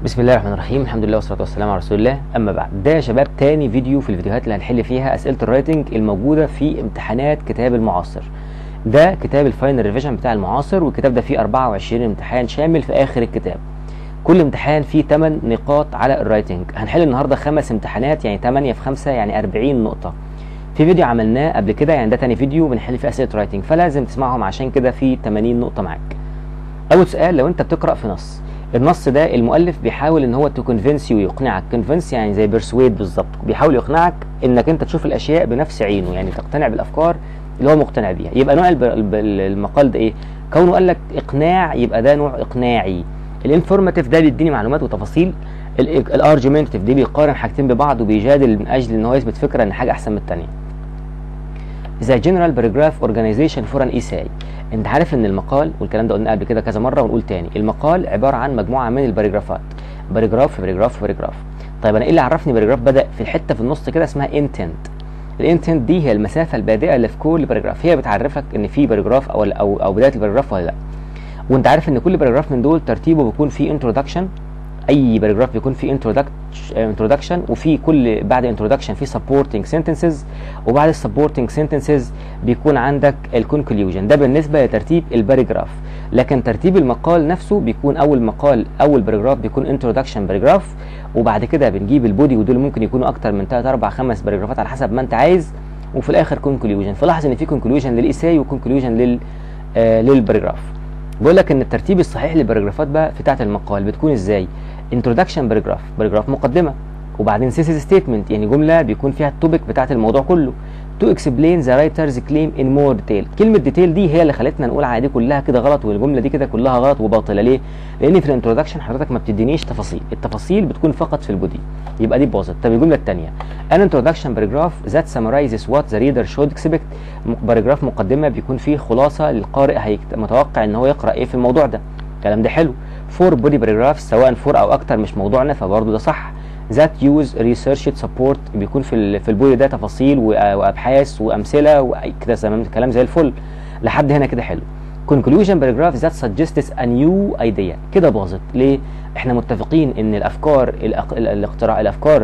بسم الله الرحمن الرحيم الحمد لله والصلاه والسلام على رسول الله اما بعد ده يا شباب تاني فيديو في الفيديوهات اللي هنحل فيها اسئله الرايتنج الموجوده في امتحانات كتاب المعاصر ده كتاب الفاينل ريفيجن بتاع المعاصر والكتاب ده فيه 24 امتحان شامل في اخر الكتاب كل امتحان فيه 8 نقاط على الرايتنج هنحل النهارده خمس امتحانات يعني 8 في 5 يعني 40 نقطه في فيديو عملناه قبل كده يعني ده تاني فيديو بنحل فيه اسئله رايتنج فلازم تسمعهم عشان كده في 80 نقطه معاك اول سؤال لو انت بتقرا في نص النص ده المؤلف بيحاول ان هو تكونفنس ويقنعك كونفنس يعني زي بيرسويد بالظبط بيحاول يقنعك انك انت تشوف الاشياء بنفس عينه يعني تقتنع بالافكار اللي هو مقتنع بيها يبقى نوع الب- الب- المقال ده ايه كونه قال لك اقناع يبقى ده نوع اقناعي الانفورماتيف ده بيديني معلومات وتفاصيل الارجيومنتيف دي بيقارن حاجتين ببعض وبيجادل من اجل ان هو يثبت فكره ان حاجه احسن من الثانيه The General Paragraph Organization for an Essay انت عارف ان المقال والكلام ده قلنا قبل كده كذا مره ونقول تاني المقال عباره عن مجموعه من الباريجرافات باراجراف في باراجراف في باراجراف طيب انا ايه اللي عرفني باراجراف بدا في الحته في النص كده اسمها انتنت الانتنت دي هي المسافه البادئه اللي في كل باراجراف هي بتعرفك ان في باراجراف او او او بدايه الباراجراف ولا لا وانت عارف ان كل باراجراف من دول ترتيبه بيكون فيه انترودكشن اي باراجراف بيكون فيه انترودكشن وفي كل بعد انترودكشن في سبورتنج سنتنسز وبعد السبورتنج سنتنسز بيكون عندك الكونكلوجن ده بالنسبه لترتيب الباراجراف لكن ترتيب المقال نفسه بيكون اول مقال اول باراجراف بيكون انترودكشن باراجراف وبعد كده بنجيب البودي ودول ممكن يكونوا اكتر من 3 4 5 باراجرافات على حسب ما انت عايز وفي الاخر كونكلوجن فلاحظ ان في كونكلوجن للايساي وكونكلوجن لل آه للباراجراف بقول لك ان الترتيب الصحيح للباراجرافات بقى في بتاعه المقال بتكون ازاي انترودكشن باراجراف باراجراف مقدمه وبعدين سيسيس ستيتمنت يعني جمله بيكون فيها التوبيك بتاعه الموضوع كله تو اكسبلين ذا رايترز كليم ان مور ديتيل كلمه ديتيل دي هي اللي خلتنا نقول على دي كلها كده غلط والجمله دي كده كلها غلط وباطله ليه لان في الانترودكشن حضرتك ما بتدينيش تفاصيل التفاصيل بتكون فقط في البودي يبقى دي باظت طب الجمله الثانيه ان انترودكشن باراجراف ذات سمرايزز وات ذا ريدر شود اكسبكت باراجراف مقدمه بيكون فيه خلاصه للقارئ هيكت... متوقع ان هو يقرا ايه في الموضوع ده الكلام ده حلو فور بودي باراجراف سواء فور او اكتر مش موضوعنا فبرضه ده صح ذات يوز ريسيرش سبورت بيكون في ال- في البودي ده تفاصيل وأ- وابحاث وامثله وكده تمام كلام زي الفل لحد هنا كده حلو conclusion paragraph that suggests a new idea كده باظت ليه احنا متفقين ان الافكار الأق- ال- الاختراع الافكار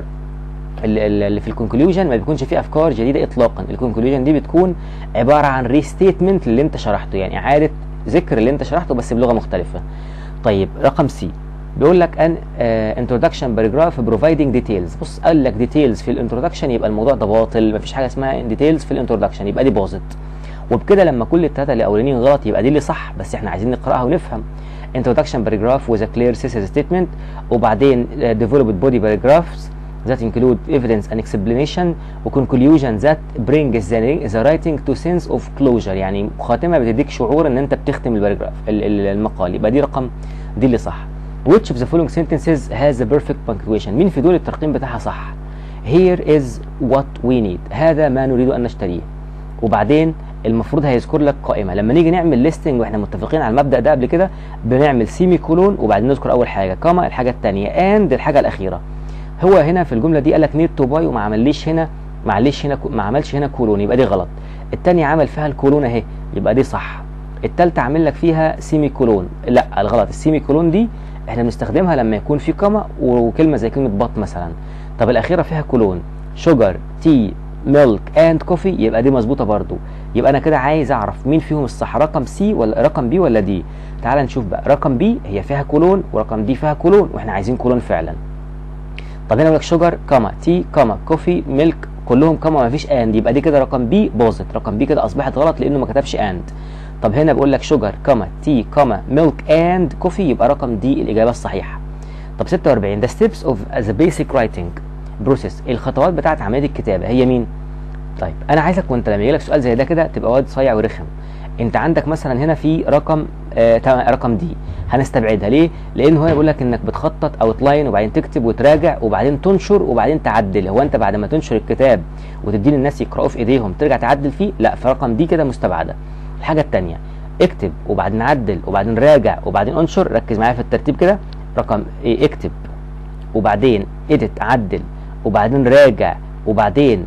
اللي اللي في الكونكلوجن ما بيكونش فيه افكار جديده اطلاقا الكونكلوجن دي بتكون عباره عن ريستيتمنت اللي انت شرحته يعني اعاده ذكر اللي انت شرحته بس بلغه مختلفه طيب رقم سي بيقول لك ان انترودكشن باراجراف بروفايدنج ديتيلز بص قال لك ديتيلز في الانترودكشن يبقى الموضوع ده باطل مفيش حاجه اسمها ديتيلز في الانترودكشن يبقى دي باظت وبكده لما كل الثلاثه الاولانيين غلط يبقى دي اللي صح بس احنا عايزين نقراها ونفهم introduction paragraph with a clear thesis statement وبعدين uh, developed body paragraphs that include evidence and explanation و conclusion that brings the, the writing to sense of closure يعني خاتمه بتديك شعور ان انت بتختم الباراجراف ال- ال- المقال يبقى دي رقم دي اللي صح which of the following sentences has the perfect punctuation مين في دول الترقيم بتاعها صح here is what we need هذا ما نريد ان نشتريه وبعدين المفروض هيذكر لك قائمه لما نيجي نعمل ليستنج واحنا متفقين على المبدا ده قبل كده بنعمل سيمي كولون وبعدين نذكر اول حاجه كما الحاجه الثانيه اند الحاجه الاخيره هو هنا في الجمله دي قال لك نيد تو باي وما عمليش هنا معلش هنا ما عملش هنا كولون يبقى دي غلط الثانيه عمل فيها الكولون اهي يبقى دي صح الثالثه عامل لك فيها سيمي كولون لا الغلط السيمي كولون دي احنا بنستخدمها لما يكون في كما وكلمه زي كلمه بط مثلا طب الاخيره فيها كولون شوجر تي ميلك اند كوفي يبقى دي مظبوطه برضو يبقى انا كده عايز اعرف مين فيهم الصح رقم سي ولا رقم بي ولا دي تعال نشوف بقى رقم بي هي فيها كولون ورقم دي فيها كولون واحنا عايزين كولون فعلا طب هنا بقول لك شوجر كما تي كما كوفي ميلك كلهم كما ما فيش اند يبقى دي كده رقم بي باظت رقم بي كده اصبحت غلط لانه ما كتبش اند طب هنا بقول لك شوجر كما تي كما ميلك اند كوفي يبقى رقم دي الاجابه الصحيحه طب 46 the steps of the basic writing process الخطوات بتاعت عمليه الكتابه هي مين طيب انا عايزك وانت لما يجيلك سؤال زي ده كده تبقى واد صايع ورخم انت عندك مثلا هنا في رقم آه تا- رقم دي هنستبعدها ليه لان هو بيقول لك انك بتخطط او تلاين وبعدين تكتب وتراجع وبعدين تنشر وبعدين تعدل هو انت بعد ما تنشر الكتاب وتديه للناس يقراوه في ايديهم ترجع تعدل فيه لا فرقم دي كده مستبعده الحاجه الثانيه اكتب وبعدين عدل وبعدين راجع وبعدين انشر ركز معايا في الترتيب كده رقم ايه اكتب وبعدين اديت عدل وبعدين راجع وبعدين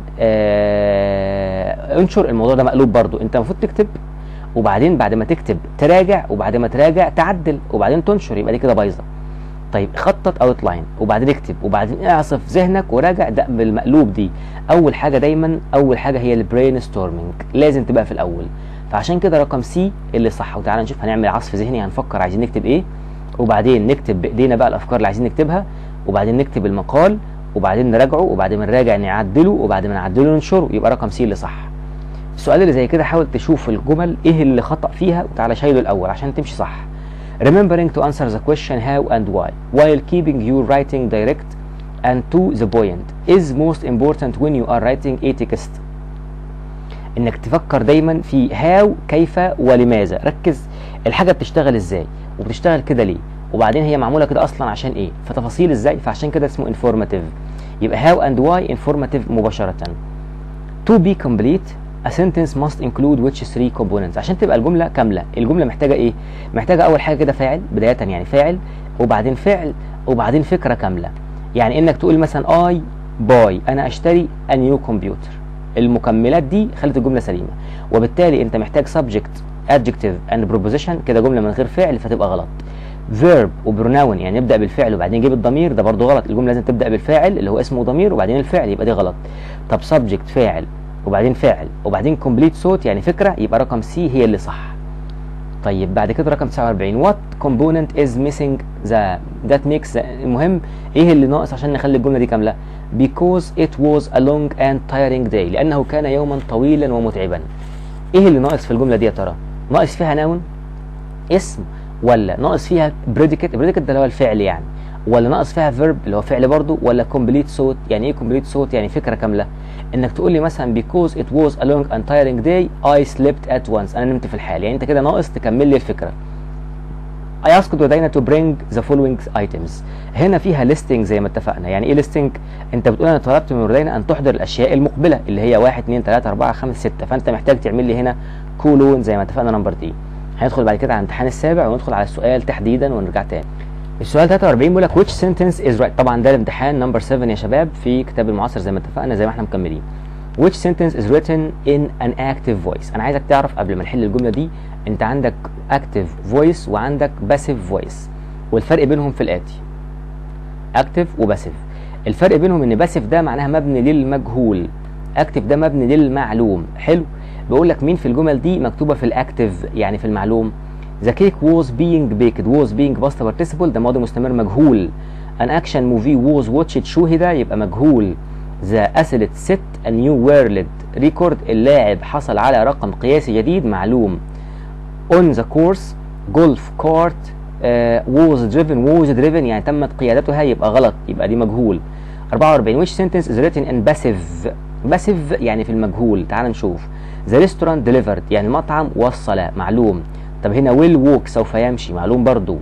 آه انشر الموضوع ده مقلوب برضو انت المفروض تكتب وبعدين بعد ما تكتب تراجع وبعد ما تراجع تعدل وبعدين تنشر يبقى دي كده بايظه طيب خطط اوت لاين وبعدين اكتب وبعدين اعصف ذهنك وراجع ده بالمقلوب دي اول حاجه دايما اول حاجه هي البرين ستورمنج لازم تبقى في الاول فعشان كده رقم سي اللي صح وتعالى نشوف هنعمل عصف ذهني هنفكر عايزين نكتب ايه وبعدين نكتب بايدينا بقى الافكار اللي عايزين نكتبها وبعدين نكتب المقال وبعدين نراجعه وبعدين نراجع نعدله وبعدين نعدله ننشره يبقى رقم سي اللي صح السؤال اللي زي كده حاول تشوف الجمل ايه اللي خطأ فيها وتعالى شايله الاول عشان تمشي صح remembering to answer the question how and why while keeping your writing direct and to the point is most important when you are writing a text انك تفكر دايما في how كيف ولماذا ركز الحاجه بتشتغل ازاي وبتشتغل كده ليه وبعدين هي معموله كده اصلا عشان ايه فتفاصيل ازاي فعشان كده اسمه informative يبقى how and why informative مباشره to be complete a sentence must include which three components عشان تبقى الجمله كامله الجمله محتاجه ايه محتاجه اول حاجه كده فاعل بدايه يعني فاعل وبعدين فعل وبعدين فكره كامله يعني انك تقول مثلا اي باي انا اشتري a new computer المكملات دي خلت الجمله سليمه وبالتالي انت محتاج subject adjective and preposition كده جمله من غير فعل فتبقى غلط verb وبروناون يعني نبدا بالفعل وبعدين نجيب الضمير ده برضو غلط الجمله لازم تبدا بالفاعل اللي هو اسمه ضمير وبعدين الفعل يبقى دي غلط طب subject فاعل وبعدين فاعل وبعدين كومبليت صوت يعني فكره يبقى رقم سي هي اللي صح طيب بعد كده رقم 49 what component is missing the that makes the المهم ايه اللي ناقص عشان نخلي الجمله دي كامله because it was a long and tiring day لانه كان يوما طويلا ومتعبا ايه اللي ناقص في الجمله دي يا ترى ناقص فيها نون اسم ولا ناقص فيها بريديكت بريديكت ده اللي هو الفعل يعني ولا ناقص فيها فيرب اللي هو فعل برضه ولا كومبليت صوت يعني ايه كومبليت صوت يعني فكره كامله انك تقول لي مثلا because it was a long and tiring day I slept at once انا نمت في الحال يعني انت كده ناقص تكمل لي الفكره I asked Rodina to bring the following items هنا فيها listing زي ما اتفقنا يعني ايه listing انت بتقول انا طلبت من رودينا ان تحضر الاشياء المقبله اللي هي 1 2 3 4 5 6 فانت محتاج تعمل لي هنا كولون زي ما اتفقنا نمبر دي هندخل بعد كده على الامتحان السابع وندخل على السؤال تحديدا ونرجع تاني السؤال 43 بيقول لك which sentence is right طبعا ده الامتحان نمبر 7 يا شباب في كتاب المعاصر زي ما اتفقنا زي ما احنا مكملين which sentence is written in an active voice انا عايزك تعرف قبل ما نحل الجمله دي انت عندك active voice وعندك passive voice والفرق بينهم في الاتي active وباسيف الفرق بينهم ان باسيف ده معناها مبني للمجهول اكتف ده مبني للمعلوم حلو بيقول لك مين في الجمل دي مكتوبه في الاكتف يعني في المعلوم The cake was being baked was being past participle ده ماضي مستمر مجهول An action movie was watched شوهد يبقى مجهول The athlete set a new world record اللاعب حصل على رقم قياسي جديد معلوم On the course golf cart uh, was driven was driven يعني تمت قيادتها يبقى غلط يبقى دي مجهول 44 which sentence is written in passive passive يعني في المجهول تعال نشوف The restaurant delivered يعني المطعم وصل معلوم طب هنا will walk سوف يمشي معلوم برضو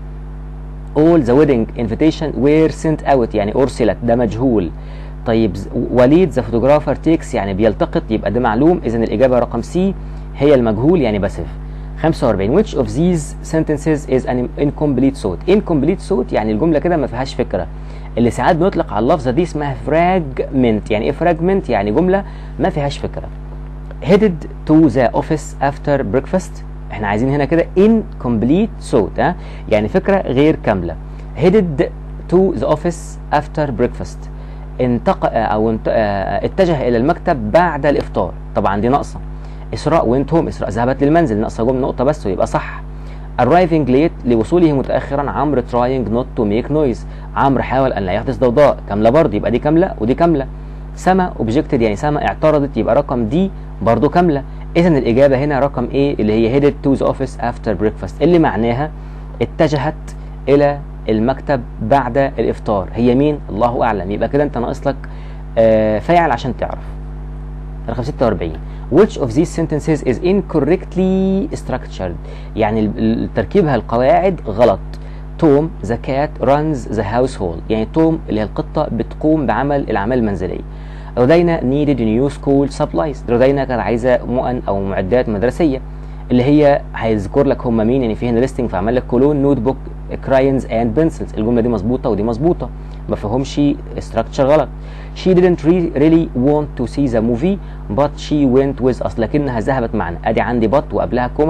all the wedding invitation were sent out يعني أرسلت ده مجهول طيب وليد ذا فوتوغرافر تيكس يعني بيلتقط يبقى ده معلوم إذا الإجابة رقم سي هي المجهول يعني باسف 45 which of these sentences is an incomplete صوت incomplete صوت يعني الجملة كده ما فيهاش فكرة اللي ساعات بنطلق على اللفظة دي اسمها fragment يعني ايه fragment يعني جملة ما فيهاش فكرة headed to the office after breakfast احنا عايزين هنا كده incomplete صوت ها يعني فكرة غير كاملة headed to the office after breakfast انتق او انت... اتجه الى المكتب بعد الافطار طبعا دي ناقصه اسراء وينت هوم اسراء ذهبت للمنزل ناقصه جمله نقطه بس ويبقى صح arriving late لوصوله متاخرا عمرو trying not to make noise عمرو حاول ان لا يحدث ضوضاء كامله برضه يبقى دي كامله ودي كامله سما objected يعني سما اعترضت يبقى رقم دي برضه كامله اذا الاجابه هنا رقم ايه اللي هي headed to the office after breakfast اللي معناها اتجهت الى المكتب بعد الافطار هي مين الله اعلم يبقى كده انت ناقص لك آه فاعل عشان تعرف رقم 46 which of these sentences is incorrectly structured يعني تركيبها القواعد غلط توم the cat runs the household يعني توم اللي هي القطة بتقوم بعمل الأعمال المنزلية رودينا needed new school supplies رودينا كانت عايزة مؤن أو معدات مدرسية اللي هي هيذكر لك هم مين يعني في هنا ليستنج فعمل لك كولون نوت بوك كراينز اند بنسلز الجمله دي مظبوطه ودي مظبوطه ما فيهمش structure غلط she didn't really want to see the movie but she went with us لكنها ذهبت معنا ادي عندي but وقبلها كوما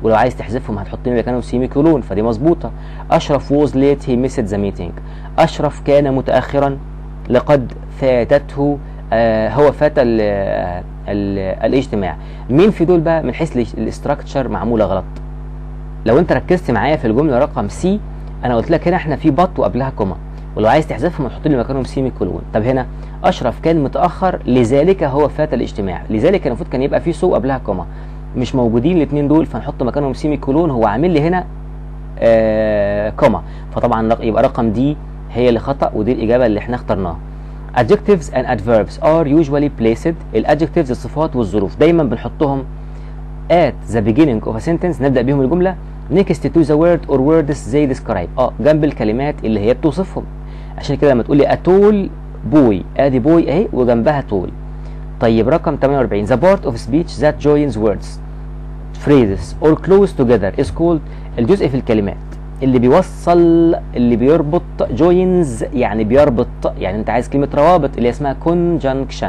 ولو عايز تحذفهم هتحط لي مكانهم سيمي كولون فدي مظبوطه اشرف was late he missed the meeting اشرف كان متاخرا لقد فاتته آه هو فات ال ال الاجتماع مين في دول بقى من حيث الاستراكشر معموله غلط لو انت ركزت معايا في الجمله رقم سي انا قلت لك هنا احنا في بط وقبلها كوما ولو عايز تحذفهم هتحط لي مكانهم سيمي كولون طب هنا اشرف كان متاخر لذلك هو فات الاجتماع لذلك المفروض كان يبقى في سو قبلها كوما مش موجودين الاثنين دول فنحط مكانهم سيمي كولون هو عامل لي هنا آه كوما فطبعا رق- يبقى رقم دي هي اللي خطا ودي الاجابه اللي احنا اخترناها adjectives and adverbs are usually placed الادجكتيفز الصفات والظروف دايما بنحطهم at the beginning of a sentence نبدا بيهم الجمله next to the word or words they describe اه جنب الكلمات اللي هي بتوصفهم عشان كده لما تقول لي a tall boy ادي boy اهي وجنبها tall طيب رقم 48 the part of speech that joins words phrases or close together is called الجزء في الكلمات اللي بيوصل اللي بيربط joins يعني بيربط يعني انت عايز كلمه روابط اللي اسمها conjunction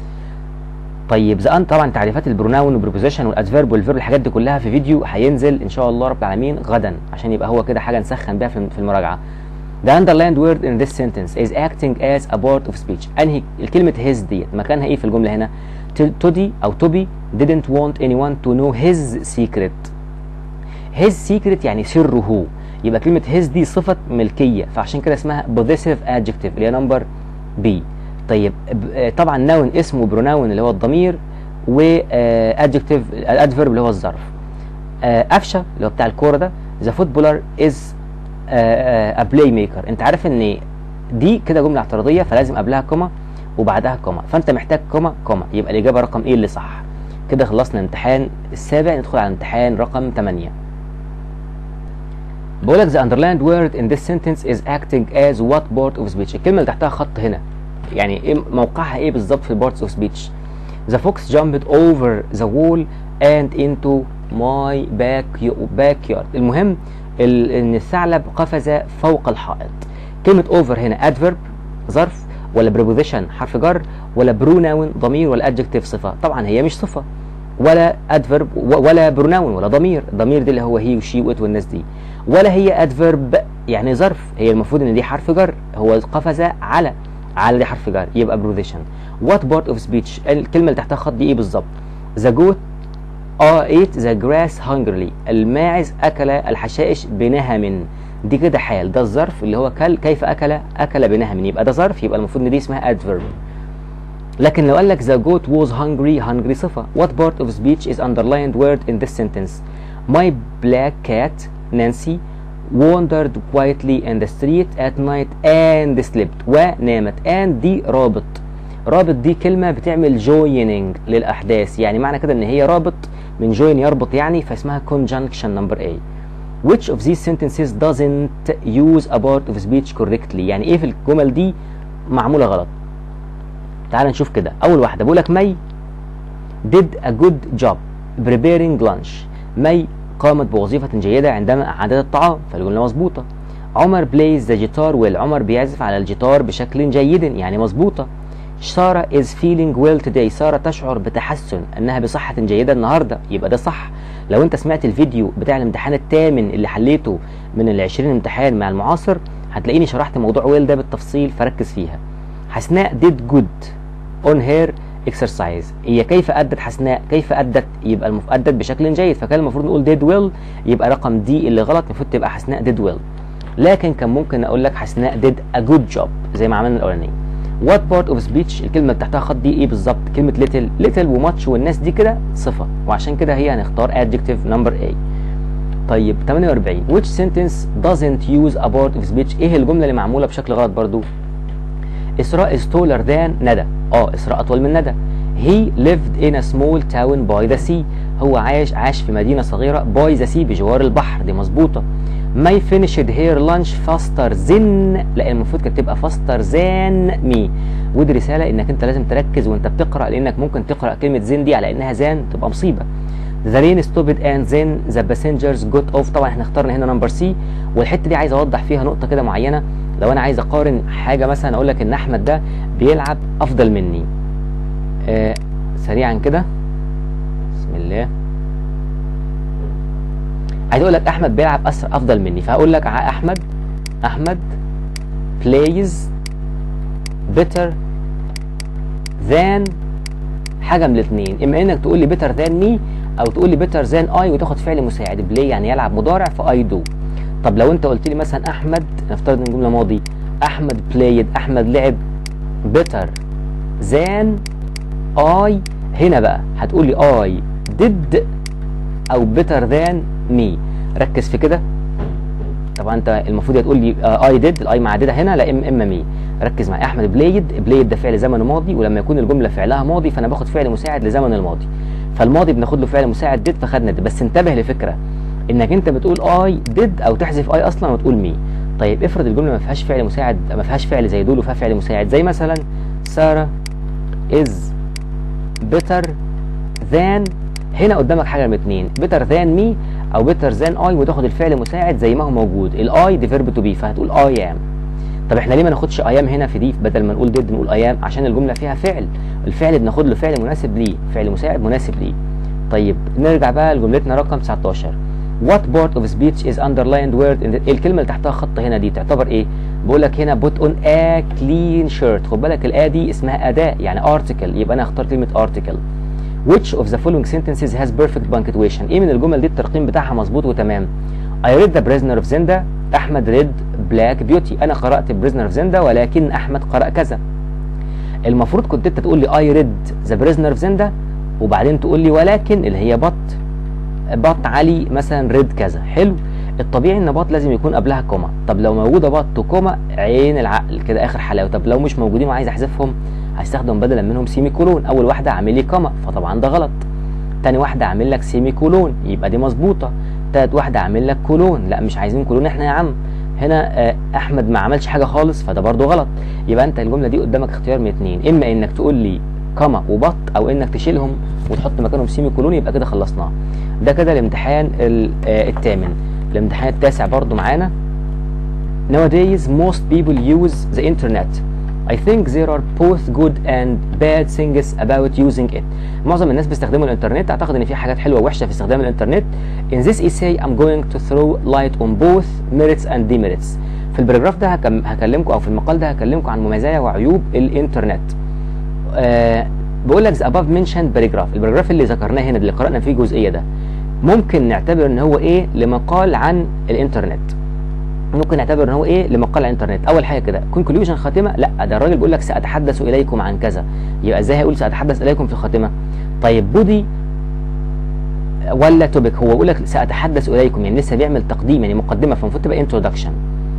طيب زي طبعا تعريفات البروناون والبروبوزيشن والادفيرب والفيرب الحاجات دي كلها في فيديو هينزل ان شاء الله رب العالمين غدا عشان يبقى هو كده حاجه نسخن بيها في في المراجعه The underlined word in this sentence is acting as a part of speech انهي الكلمه his ديت مكانها ايه في الجمله هنا تودي او توبي didn't want anyone to know his secret his secret يعني سره يبقى كلمة his دي صفة ملكية فعشان كده اسمها possessive adjective اللي هي نمبر B طيب ب- آه، طبعا noun اسمه pronoun اللي هو الضمير و آه، adjective adverb اللي هو الظرف آه، قفشة اللي هو بتاع الكورة ده the footballer is آه، آه، a playmaker انت عارف ان دي كده جملة اعتراضية فلازم قبلها كوما وبعدها كوما فانت محتاج كوما كوما يبقى الإجابة رقم ايه اللي صح كده خلصنا الامتحان السابع ندخل على الامتحان رقم 8 بقول لك the underlined word in this sentence is acting as what part of speech الكلمة اللي تحتها خط هنا يعني ايه موقعها ايه بالظبط في parts of speech the fox jumped over the wall and into my back backyard المهم ال- ان الثعلب قفز فوق الحائط كلمة over هنا adverb ظرف ولا preposition حرف جر ولا pronoun ضمير ولا adjective صفة طبعا هي مش صفة ولا adverb و- ولا pronoun ولا ضمير الضمير دي اللي هو هي وشي وات والناس دي ولا هي adverb يعني ظرف هي المفروض ان دي حرف جر هو قفز على على دي حرف جر يبقى preposition what part of speech الكلمة اللي تحتها خط دي ايه بالظبط the goat اه ate the grass hungrily الماعز اكل الحشائش بنهم دي كده حال ده الظرف اللي هو كل كيف اكل اكل بنهم يبقى ده ظرف يبقى المفروض ان دي اسمها adverb لكن لو قال لك the goat was hungry hungry صفة what part of speech is underlined word in this sentence my black cat Nancy wandered quietly in the street at night and slept ونامت and دي رابط رابط دي كلمة بتعمل joining للأحداث يعني معنى كده إن هي رابط من join يربط يعني فاسمها conjunction number A which of these sentences doesn't use a part of speech correctly يعني إيه في الجمل دي معمولة غلط تعال نشوف كده أول واحدة بقول لك مي did a good job preparing lunch مي قامت بوظيفة جيدة عندما أعدت الطعام فالجملة مظبوطة عمر plays the guitar well عمر بيعزف على الجيتار بشكل جيد يعني مظبوطة سارة is feeling well today سارة تشعر بتحسن أنها بصحة جيدة النهاردة يبقى ده صح لو أنت سمعت الفيديو بتاع الامتحان الثامن اللي حليته من ال 20 امتحان مع المعاصر هتلاقيني شرحت موضوع ويل ده بالتفصيل فركز فيها حسناء did good on her exercise هي كيف أدت حسناء كيف أدت يبقى المف... أدت بشكل جيد فكان المفروض نقول did well يبقى رقم دي اللي غلط المفروض تبقى حسناء did well لكن كان ممكن أقول لك حسناء did a good job زي ما عملنا الأولانية what part of speech الكلمة اللي تحتها خط دي ايه بالظبط كلمة little little وماتش والناس دي كده صفة وعشان كده هي هنختار adjective number A طيب 48 which sentence doesn't use a part of speech ايه الجملة اللي معمولة بشكل غلط برضو إسراء is taller than ندى اه إسراء أطول من ندى he lived in a small town by the sea هو عايش عاش في مدينة صغيرة by the sea بجوار البحر دي مظبوطة my finished her lunch faster than لا المفروض كانت تبقى faster than me ودي رسالة انك انت لازم تركز وانت بتقرأ لانك ممكن تقرأ كلمة زين دي على انها زان تبقى مصيبة The rain stopped and then the passengers got off طبعا احنا اخترنا هنا نمبر سي والحته دي عايز اوضح فيها نقطه كده معينه لو انا عايز اقارن حاجه مثلا اقول لك ان احمد ده بيلعب افضل مني آه سريعا كده بسم الله عايز اقول لك احمد بيلعب اسرع افضل مني فهقول لك ع- احمد احمد plays better than حاجه من الاثنين اما انك تقول لي better than me او تقول لي better than I وتاخد فعل مساعد بلاي يعني يلعب مضارع فاي دو طب لو انت قلت لي مثلا احمد نفترض ان الجمله ماضي احمد played احمد لعب better than I هنا بقى هتقول لي I did او better than me ركز في كده طبعا انت المفروض هتقول لي اي ديد الاي معدده هنا لا ام اما مي ركز معايا احمد بلايد بلايد ده فعل زمن ماضي ولما يكون الجمله فعلها ماضي فانا باخد فعل مساعد لزمن الماضي فالماضي بناخد له فعل مساعد ديد فخدنا ديد بس انتبه لفكره انك انت بتقول اي ديد او تحذف اي اصلا وتقول مي طيب افرض الجمله ما فيهاش فعل مساعد ما فيهاش فعل زي دول وفيها فعل مساعد زي مثلا ساره از better than هنا قدامك حاجه من اتنين better than me او better than I وتاخد الفعل مساعد زي ما هو موجود الاي دي فيرب تو بي فهتقول I am طب احنا ليه ما ناخدش I am هنا في دي بدل ما نقول did نقول I am عشان الجمله فيها فعل الفعل بناخد له فعل مناسب ليه فعل مساعد مناسب ليه طيب نرجع بقى لجملتنا رقم 19 What part of speech is underlined word in the... الكلمه اللي تحتها خط هنا دي تعتبر ايه بقول لك هنا put on a clean shirt خد بالك الآ دي اسمها أداة يعني article يبقى أنا هختار كلمة article Which of the following sentences has perfect punctuation ايه من الجمل دي الترقيم بتاعها مظبوط وتمام I read the prisoner of Zenda أحمد read black beauty أنا قرأت prisoner of Zenda ولكن أحمد قرأ كذا المفروض كنت انت تقول لي I read the prisoner of Zenda وبعدين تقول لي ولكن اللي هي بط بط علي مثلا ريد كذا حلو الطبيعي ان بط لازم يكون قبلها كوما طب لو موجوده بط وكوما عين العقل كده اخر حلاوه طب لو مش موجودين وعايز احذفهم هستخدم بدلا منهم سيمي كولون اول واحده اعمل لي كوما فطبعا ده غلط تاني واحده اعمل لك سيمي كولون يبقى دي مظبوطه تالت واحده اعمل لك كولون لا مش عايزين كولون احنا يا عم هنا آه، احمد ما عملش حاجه خالص فده برضو غلط يبقى انت الجمله دي قدامك اختيار من اتنين اما انك تقول لي كما وبط او انك تشيلهم وتحط مكانهم سيمي كولون يبقى كده خلصناه ده كده الامتحان ال- آه، الثامن الامتحان التاسع برضو معانا Nowadays most people use the internet I think there are both good and bad things about using it معظم الناس بيستخدموا الانترنت اعتقد ان في حاجات حلوه ووحشه في استخدام الانترنت In this essay I'm going to throw light on both merits and demerits في البراجراف ده هكم- هكلمكم او في المقال ده هكلمكم عن مزايا وعيوب الانترنت آه بقول لك the above mentioned paragraph البراجراف اللي ذكرناه هنا اللي قرأنا فيه الجزئيه ده ممكن نعتبر ان هو ايه لمقال عن الانترنت ممكن نعتبر ان هو ايه لمقال عن الانترنت اول حاجه كده كونكلوجن خاتمه لا ده الراجل بيقول لك ساتحدث اليكم عن كذا يبقى ازاي هيقول ساتحدث اليكم في الخاتمه طيب بودي ولا توبيك هو بيقول لك ساتحدث اليكم يعني لسه بيعمل تقديم يعني مقدمه فالمفروض تبقى introduction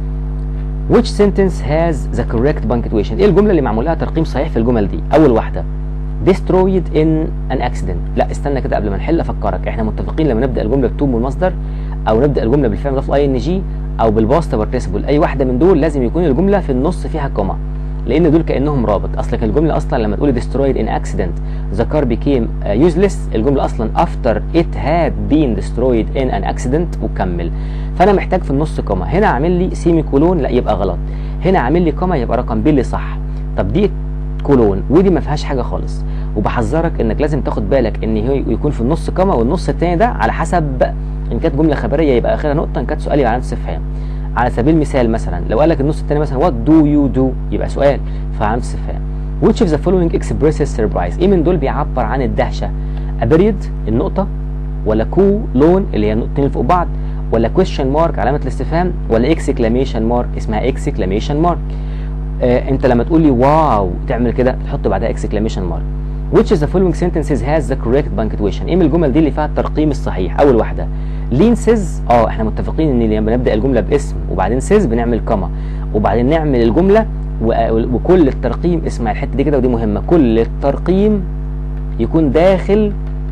which sentence has the correct punctuation ايه الجمله اللي معمول لها ترقيم صحيح في الجمل دي اول واحده destroyed in an accident لا استنى كده قبل ما نحل افكرك احنا متفقين لما نبدا الجمله بتوم والمصدر او نبدا الجمله بالفعل مضاف اي ان جي او بالباست بارتيسيبل اي واحده من دول لازم يكون الجمله في النص فيها كوما لان دول كانهم رابط اصلك الجمله اصلا لما تقول destroyed in accident the car became uh, useless الجمله اصلا after it had been destroyed in an accident وكمل فانا محتاج في النص كوما هنا عامل لي سيمي كولون لا يبقى غلط هنا عامل لي كوما يبقى رقم ب اللي صح طب دي كولون ودي ما فيهاش حاجه خالص وبحذرك انك لازم تاخد بالك ان هو يكون في النص كما والنص التاني ده على حسب ان كانت جمله خبريه يبقى اخرها نقطه ان كانت سؤال يبقى علامه استفهام على سبيل المثال مثلا لو قال لك النص التاني مثلا وات دو يو دو يبقى سؤال فعلامه استفهام which of the following expresses surprise ايه من دول بيعبر عن الدهشه a period النقطه ولا كو لون اللي هي النقطتين اللي فوق بعض ولا question mark علامه الاستفهام ولا exclamation mark اسمها exclamation mark آه انت لما تقول لي واو تعمل كده تحط بعدها exclamation mark which of the following sentences has the correct punctuation ايه من الجمل دي اللي فيها الترقيم الصحيح اول واحده لين سيز اه احنا متفقين ان لما نبدا الجمله باسم وبعدين سيز بنعمل كما وبعدين نعمل الجمله و- وكل الترقيم اسمع الحته دي كده ودي مهمه كل الترقيم يكون داخل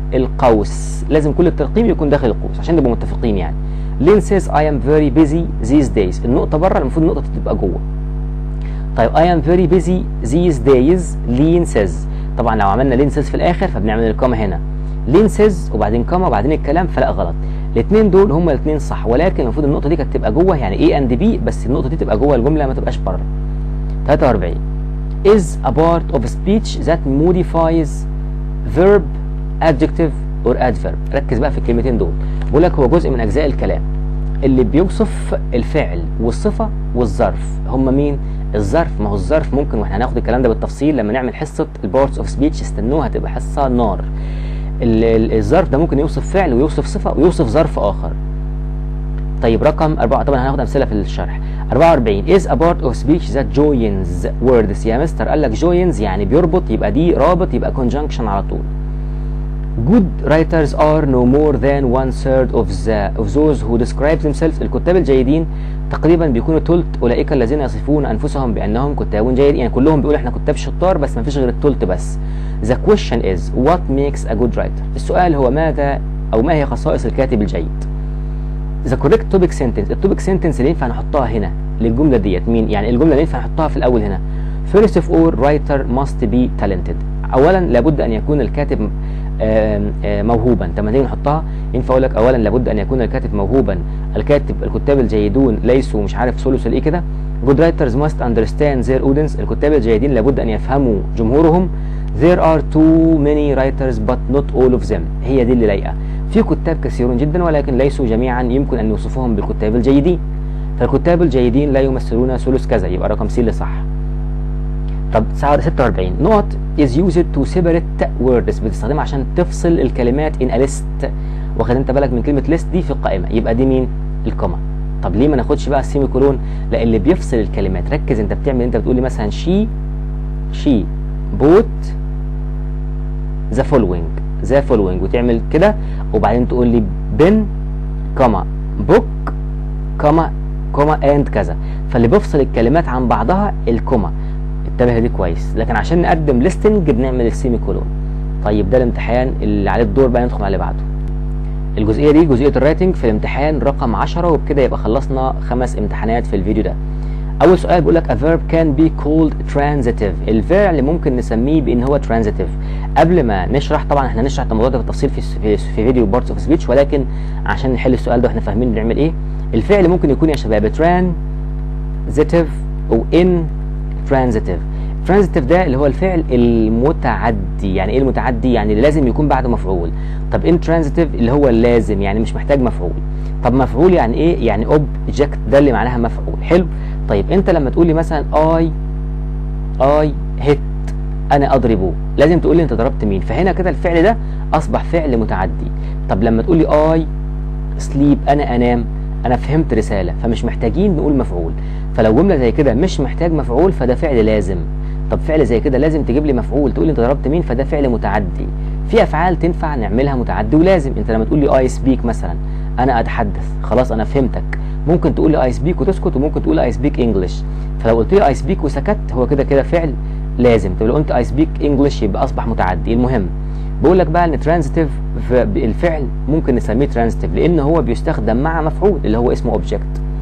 القوس لازم كل الترقيم يكون داخل القوس عشان نبقى متفقين يعني لين سيز I am very busy these days النقطه بره المفروض النقطه تبقى جوه طيب I am very busy these days لين سيز طبعا لو عملنا لين سيز في الاخر فبنعمل الكوما هنا لين سيز وبعدين كوما وبعدين الكلام فلا غلط الاثنين دول هما الاثنين صح ولكن المفروض النقطه دي كانت تبقى جوه يعني A and B بس النقطه دي تبقى جوه الجمله ما تبقاش بره 43 is a part of speech that modifies verb adjective or adverb ركز بقى في الكلمتين دول بقول لك هو جزء من اجزاء الكلام اللي بيوصف الفعل والصفه والظرف هم مين الظرف ما هو الظرف ممكن واحنا هناخد الكلام ده بالتفصيل لما نعمل حصه البارتس اوف سبيتش استنوها هتبقى حصه نار ال- ال- الظرف ده ممكن يوصف فعل ويوصف صفه ويوصف ظرف اخر طيب رقم أربعة طبعا هناخد أمثلة في الشرح 44 is a part of speech that joins words يا مستر قال لك joins يعني بيربط يبقى دي رابط يبقى conjunction على طول good writers are no more than one third of the of those who describe themselves الكتاب الجيدين تقريبا بيكونوا تلت اولئك الذين يصفون انفسهم بانهم كتاب جيد يعني كلهم بيقولوا احنا كتاب شطار بس ما فيش غير التلت بس the question is what makes a good writer السؤال هو ماذا او ما هي خصائص الكاتب الجيد the correct topic sentence التوبيك sentence اللي ينفع نحطها هنا للجمله ديت مين يعني الجمله اللي ينفع نحطها في الاول هنا first of all writer must be talented اولا لابد ان يكون الكاتب آم، آم، موهوبا طب ما تيجي نحطها ينفع اقول لك اولا لابد ان يكون الكاتب موهوبا الكاتب الكتاب الجيدون ليسوا مش عارف ثلث الايه كده good writers must understand their audience الكتاب الجيدين لابد ان يفهموا جمهورهم there are too many writers but not all of them هي دي اللي لايقه في كتاب كثيرون جدا ولكن ليسوا جميعا يمكن ان نوصفهم بالكتاب الجيدين فالكتاب الجيدين لا يمثلون ثلث كذا يبقى رقم سي اللي صح طب 46 نقط is used to separate words بتستخدمها عشان تفصل الكلمات in a list واخد انت بالك من كلمه list دي في القائمه يبقى دي مين الكوما طب ليه ما ناخدش بقى السيمي كولون لا اللي بيفصل الكلمات ركز انت بتعمل انت بتقول لي مثلا شي شي بوت ذا فولوينج ذا فولوينج وتعمل كده وبعدين تقول لي بن كوما بوك كوما كوما اند كذا فاللي بيفصل الكلمات عن بعضها الكوما انتبه دي كويس لكن عشان نقدم ليستنج بنعمل السيمي كولون طيب ده الامتحان اللي عليه الدور بقى ندخل على اللي بعده الجزئيه دي جزئيه الرايتنج في الامتحان رقم 10 وبكده يبقى خلصنا خمس امتحانات في الفيديو ده اول سؤال بيقول لك a verb can be called transitive الفعل ممكن نسميه بان هو transitive قبل ما نشرح طبعا احنا نشرح الموضوع ده بالتفصيل في في, في فيديو بارتس اوف سبيتش ولكن عشان نحل السؤال ده واحنا فاهمين بنعمل ايه الفعل ممكن يكون يا شباب transitive او intransitive transitive ده اللي هو الفعل المتعدي يعني ايه المتعدي يعني اللي لازم يكون بعده مفعول طب intransitive اللي هو اللازم يعني مش محتاج مفعول طب مفعول يعني ايه يعني object ده اللي معناها مفعول حلو طيب انت لما تقول لي مثلا I I hit انا اضربه لازم تقول لي انت ضربت مين فهنا كده الفعل ده اصبح فعل متعدي طب لما تقول لي I sleep انا انام انا فهمت رساله فمش محتاجين نقول مفعول فلو جمله زي كده مش محتاج مفعول فده فعل لازم طب فعل زي كده لازم تجيب لي مفعول تقول لي انت ضربت مين فده فعل متعدي في افعال تنفع نعملها متعدي ولازم انت لما تقول لي اي سبيك مثلا انا اتحدث خلاص انا فهمتك ممكن تقول لي اي سبيك وتسكت وممكن تقول اي سبيك انجلش فلو قلت لي اي سبيك وسكت هو كده كده فعل لازم طب لو قلت اي سبيك انجلش يبقى اصبح متعدي المهم بقول لك بقى ان ترانزيتيف الفعل ممكن نسميه ترانزيتيف لان هو بيستخدم مع مفعول اللي هو اسمه اوبجكت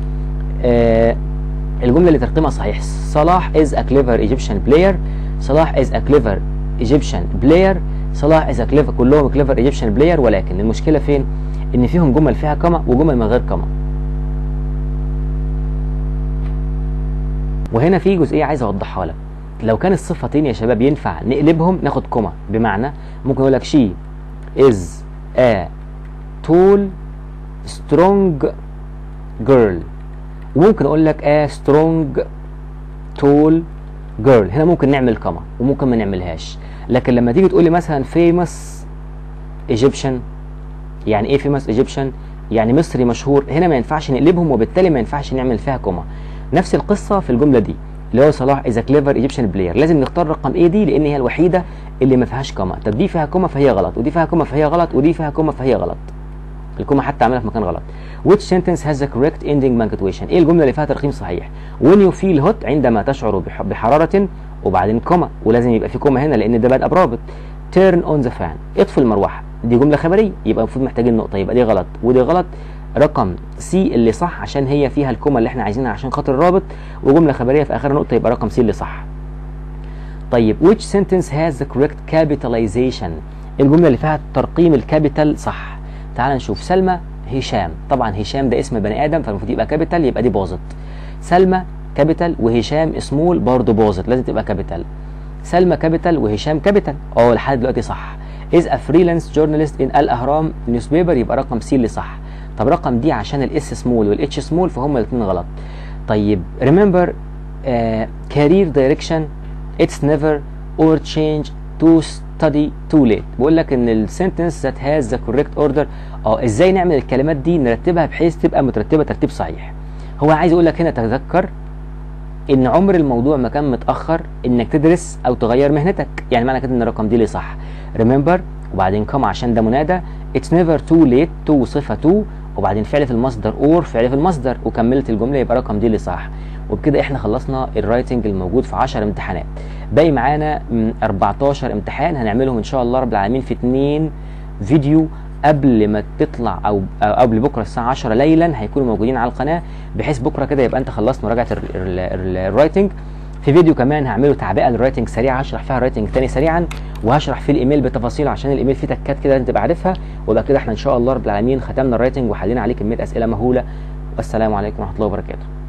آه الجمله اللي ترقيمها صحيح صلاح از ا كليفر ايجيبشن بلاير صلاح از ا كليفر ايجيبشن بلاير صلاح از ا كليفر كلهم كليفر ايجيبشن بلاير ولكن المشكله فين ان فيهم جمل فيها كما وجمل من غير كما وهنا في جزئيه عايز اوضحها لك لو كان الصفتين يا شباب ينفع نقلبهم ناخد كوما بمعنى ممكن اقول لك شي از ا تول سترونج جيرل وممكن اقول لك ا سترونج تول جيرل هنا ممكن نعمل كما وممكن ما نعملهاش لكن لما تيجي تقول لي مثلا فيمس ايجيبشن يعني ايه فيمس ايجيبشن يعني مصري مشهور هنا ما ينفعش نقلبهم وبالتالي ما ينفعش نعمل فيها كوما نفس القصه في الجمله دي اللي هو صلاح از كليفر ايجيبشن بلاير لازم نختار رقم ايه دي لان هي الوحيده اللي ما فيهاش كوما طب دي فيها كوما فهي غلط ودي فيها كوما فهي غلط ودي فيها كوما فهي غلط الكوما حتى عاملها في مكان غلط which sentence has the correct ending punctuation ايه الجمله اللي فيها ترقيم صحيح when you feel hot عندما تشعر بح- بحراره وبعدين كوما ولازم يبقى في كوما هنا لان ده بادئ برابط turn on the fan اطفي المروحه دي جمله خبريه يبقى المفروض محتاجين نقطه يبقى دي غلط ودي غلط رقم سي اللي صح عشان هي فيها الكوما اللي احنا عايزينها عشان خاطر الرابط وجمله خبريه في اخر نقطه يبقى رقم سي اللي صح طيب which sentence has the correct capitalization الجمله اللي فيها ترقيم الكابيتال صح تعال نشوف سلمى هشام طبعا هشام ده اسم بني ادم فالمفروض يبقى كابيتال يبقى دي باظت سلمى كابيتال وهشام سمول برضه باظت لازم تبقى كابيتال سلمى كابيتال وهشام كابيتال اه لحد دلوقتي صح از ا فريلانس جورنالست ان الاهرام نيوز بيبر يبقى رقم سي اللي صح طب رقم دي عشان الاس سمول والاتش سمول فهم الاثنين غلط طيب remember uh, career direction it's never or change to study too late بقول لك ان السنتنس that has the correct order اه ازاي نعمل الكلمات دي نرتبها بحيث تبقى مترتبه ترتيب صحيح هو عايز يقول لك هنا تذكر ان عمر الموضوع ما كان متاخر انك تدرس او تغير مهنتك يعني معنى كده ان الرقم دي اللي صح remember وبعدين come عشان ده منادى it's never too late to صفه to وبعدين فعل في المصدر اور فعل في المصدر وكملت الجمله يبقى رقم دي اللي صح وبكده احنا خلصنا الرايتنج الموجود في 10 امتحانات باقي معانا 14 امتحان هنعملهم ان شاء الله رب العالمين في اتنين فيديو قبل ما تطلع او أو قبل بكره الساعه 10 ليلا هيكونوا موجودين على القناه بحيث بكره كده يبقى انت خلصت مراجعه الرايتنج في فيديو كمان هعمله تعبئه للرايتنج سريعه هشرح فيها الرايتنج تاني سريعا وهشرح فيه الايميل بتفاصيله عشان الايميل فيه تكات كده لازم تبقى عارفها ويبقى كده احنا ان شاء الله رب العالمين ختمنا الرايتنج وحلينا عليه كميه اسئله مهوله والسلام عليكم ورحمه الله وبركاته